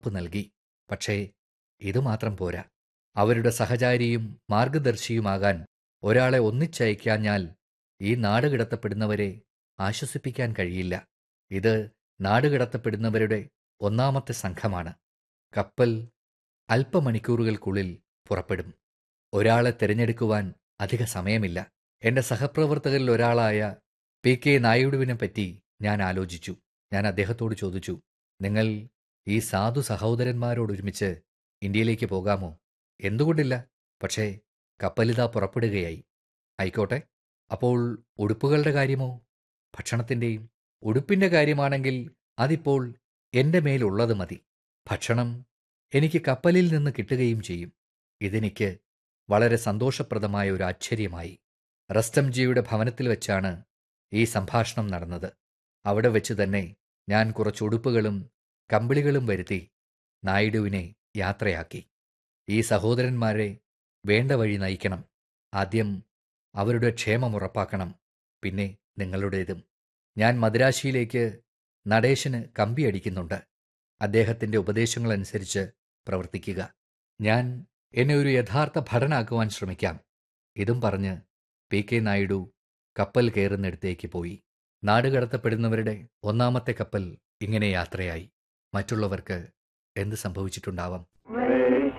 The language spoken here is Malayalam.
ഉറപ്പ് നൽകി പക്ഷേ ഇതുമാത്രം പോരാ അവരുടെ സഹചാരിയും മാർഗദർശിയുമാകാൻ ഒരാളെ ഒന്നിച്ചയക്കാഞ്ഞാൽ ഈ നാടുകിടത്തപ്പെടുന്നവരെ ആശ്വസിപ്പിക്കാൻ കഴിയില്ല ഇത് നാടുകിടത്തപ്പെടുന്നവരുടെ ഒന്നാമത്തെ സംഘമാണ് കപ്പൽ അല്പമണിക്കൂറുകൾക്കുള്ളിൽ പുറപ്പെടും ഒരാളെ തിരഞ്ഞെടുക്കുവാൻ അധിക സമയമില്ല എൻ്റെ സഹപ്രവർത്തകരിൽ ഒരാളായ പി കെ നായിഡുവിനെ പറ്റി ഞാൻ ആലോചിച്ചു ഞാൻ അദ്ദേഹത്തോട് ചോദിച്ചു നിങ്ങൾ ഈ സാധു സഹോദരന്മാരോടൊരുമിച്ച് ഇന്ത്യയിലേക്ക് പോകാമോ എന്തുകൊണ്ടില്ല പക്ഷേ കപ്പലിതാ പുറപ്പെടുകയായി ആയിക്കോട്ടെ അപ്പോൾ ഉടുപ്പുകളുടെ കാര്യമോ ഭക്ഷണത്തിൻ്റെയും ഉടുപ്പിൻ്റെ കാര്യമാണെങ്കിൽ അതിപ്പോൾ എൻ്റെ മേലുള്ളത് മതി ഭക്ഷണം എനിക്ക് കപ്പലിൽ നിന്ന് കിട്ടുകയും ചെയ്യും ഇതെനിക്ക് വളരെ സന്തോഷപ്രദമായ ഒരു ആശ്ചര്യമായി റസ്റ്റംജിയുടെ ഭവനത്തിൽ വെച്ചാണ് ഈ സംഭാഷണം നടന്നത് അവിടെ വെച്ച് തന്നെ ഞാൻ കുറച്ച് ഉടുപ്പുകളും കമ്പിളികളും വരുത്തി നായിഡുവിനെ യാത്രയാക്കി ഈ സഹോദരന്മാരെ വേണ്ട വഴി നയിക്കണം ആദ്യം അവരുടെ ക്ഷേമം ഉറപ്പാക്കണം പിന്നെ നിങ്ങളുടേതും ഞാൻ മദ്രാശിയിലേക്ക് നടേശന് കമ്പിയടിക്കുന്നുണ്ട് അദ്ദേഹത്തിൻ്റെ ഉപദേശങ്ങളനുസരിച്ച് പ്രവർത്തിക്കുക ഞാൻ എന്നെ ഒരു യഥാർത്ഥ ഭടനാക്കുവാൻ ശ്രമിക്കാം ഇതും പറഞ്ഞ് പി കെ നായിഡു കപ്പൽ കയറുന്നിടത്തേക്ക് പോയി നാടുകടത്തപ്പെടുന്നവരുടെ ഒന്നാമത്തെ കപ്പൽ ഇങ്ങനെ യാത്രയായി മറ്റുള്ളവർക്ക് എന്ത് സംഭവിച്ചിട്ടുണ്ടാവാം